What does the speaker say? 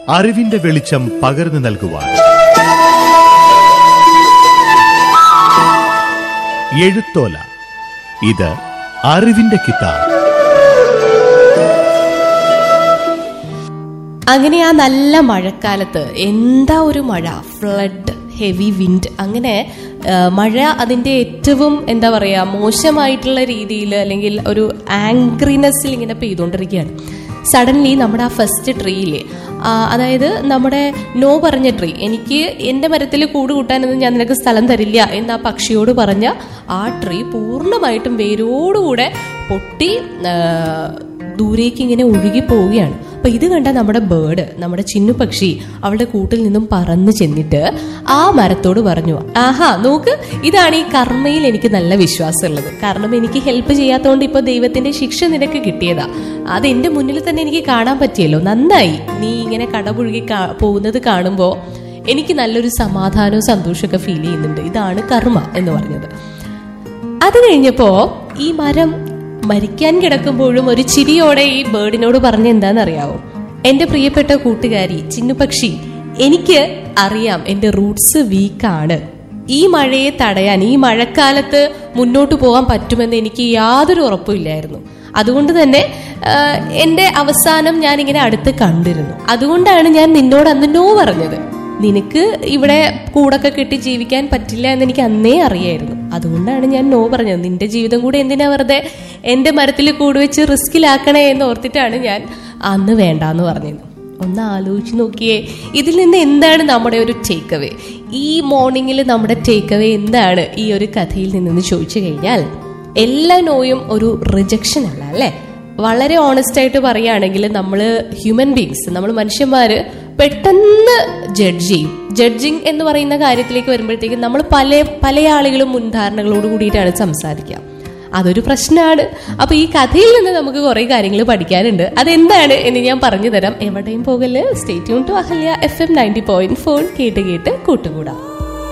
അറിവിന്റെ വെളിച്ചം പകർന്നു നൽകുവാൻ എഴുത്തോല ഇത് അറിവിന്റെ കിതാബ് അങ്ങനെ ആ നല്ല മഴക്കാലത്ത് എന്താ ഒരു മഴ ഫ്ലഡ് ഹെവി വിൻഡ് അങ്ങനെ ആ, മഴ അതിന്റെ ഏറ്റവും എന്താ പറയാ മോശമായിട്ടുള്ള രീതിയിൽ അല്ലെങ്കിൽ ഒരു ആംഗ്രിനെസ്സിൽ ഇങ്ങനെ പെയ്തുകൊണ്ടിരിക്കുകയാണ് സഡൻലി നമ്മുടെ ആ ഫസ്റ്റ് ട്രീയിലെ അതായത് നമ്മുടെ നോ പറഞ്ഞ ട്രീ എനിക്ക് എൻ്റെ മരത്തിൽ കൂട് കൂട്ടാനൊന്നും ഞാൻ നിനക്ക് സ്ഥലം തരില്ല എന്ന് ആ പക്ഷിയോട് പറഞ്ഞ ആ ട്രീ പൂർണ്ണമായിട്ടും വേരോടുകൂടെ പൊട്ടി ആ, ദൂരേക്ക് ഇങ്ങനെ ഒഴുകി പോവുകയാണ് അപ്പൊ ഇത് കണ്ട നമ്മുടെ ബേർഡ് നമ്മുടെ ചിന്നു പക്ഷി അവളുടെ കൂട്ടിൽ നിന്നും പറന്നു ചെന്നിട്ട് ആ മരത്തോട് പറഞ്ഞു ആഹാ നോക്ക് ഇതാണ് ഈ കർമ്മയിൽ എനിക്ക് നല്ല വിശ്വാസമുള്ളത് കാരണം എനിക്ക് ഹെൽപ്പ് ചെയ്യാത്തതുകൊണ്ട് ഇപ്പൊ ദൈവത്തിന്റെ ശിക്ഷ നിനക്ക് കിട്ടിയതാ അത് എന്റെ മുന്നിൽ തന്നെ എനിക്ക് കാണാൻ പറ്റിയല്ലോ നന്നായി നീ ഇങ്ങനെ കടപുഴുകി കാ- പോകുന്നത് കാണുമ്പോ എനിക്ക് നല്ലൊരു സമാധാനവും സന്തോഷമൊക്കെ ഫീൽ ചെയ്യുന്നുണ്ട് ഇതാണ് കർമ്മ എന്ന് പറഞ്ഞത് അത് കഴിഞ്ഞപ്പോ ഈ മരം മരിക്കാൻ കിടക്കുമ്പോഴും ഒരു ചിരിയോടെ ഈ ബേർഡിനോട് പറഞ്ഞ എന്താണെന്നറിയാവോ എന്റെ പ്രിയപ്പെട്ട കൂട്ടുകാരി ചിന്നുപക്ഷി എനിക്ക് അറിയാം എന്റെ റൂട്ട്സ് വീക്കാണ് ഈ മഴയെ തടയാൻ ഈ മഴക്കാലത്ത് മുന്നോട്ട് പോകാൻ പറ്റുമെന്ന് എനിക്ക് യാതൊരു ഉറപ്പുമില്ലായിരുന്നു അതുകൊണ്ട് തന്നെ ആ, എന്റെ അവസാനം ഞാൻ ഇങ്ങനെ അടുത്ത് കണ്ടിരുന്നു അതുകൊണ്ടാണ് ഞാൻ നിന്നോട് അന്ന് നോ പറഞ്ഞത് നിനക്ക് ഇവിടെ കൂടൊക്കെ കെട്ടി ജീവിക്കാൻ പറ്റില്ല എന്ന് എനിക്ക് അന്നേ അറിയായിരുന്നു അതുകൊണ്ടാണ് ഞാൻ നോ പറഞ്ഞത് നിന്റെ ജീവിതം കൂടെ എന്തിനാ വെറുതെ എന്റെ മരത്തിൽ കൂട് വെച്ച് റിസ്കിലാക്കണേ എന്ന് ഓർത്തിട്ടാണ് ഞാൻ അന്ന് വേണ്ടാന്ന് പറഞ്ഞത് ഒന്ന് ആലോചിച്ച് നോക്കിയേ ഇതിൽ നിന്ന് എന്താണ് നമ്മുടെ ഒരു ടേക്ക് അവേ ഈ മോർണിംഗിൽ നമ്മുടെ ടേക്ക് അവേ എന്താണ് ഈ ഒരു കഥയിൽ നിന്നെന്ന് ചോദിച്ചു കഴിഞ്ഞാൽ എല്ലാ നോയും ഒരു റിജക്ഷൻ അല്ല അല്ലേ വളരെ ഓണസ്റ്റ് ആയിട്ട് പറയുകയാണെങ്കിൽ നമ്മൾ ഹ്യൂമൻ ബീങ്സ് നമ്മൾ മനുഷ്യന്മാര് പെട്ടെന്ന് ജഡ്ജ് ചെയ്യും ജഡ്ജിങ് എന്ന് പറയുന്ന കാര്യത്തിലേക്ക് വരുമ്പോഴത്തേക്കും നമ്മൾ പല പല ആളുകളും മുൻധാരണകളോട് കൂടിയിട്ടാണ് സംസാരിക്കുക അതൊരു പ്രശ്നമാണ് അപ്പൊ ഈ കഥയിൽ നിന്ന് നമുക്ക് കുറെ കാര്യങ്ങൾ പഠിക്കാനുണ്ട് അതെന്താണ് എന്ന് ഞാൻ പറഞ്ഞു തരാം എവിടെയും പോകല് state to Ahalya FM ninety point four ഫോർ കേട്ട് കേട്ട് കൂട്ടുകൂടാം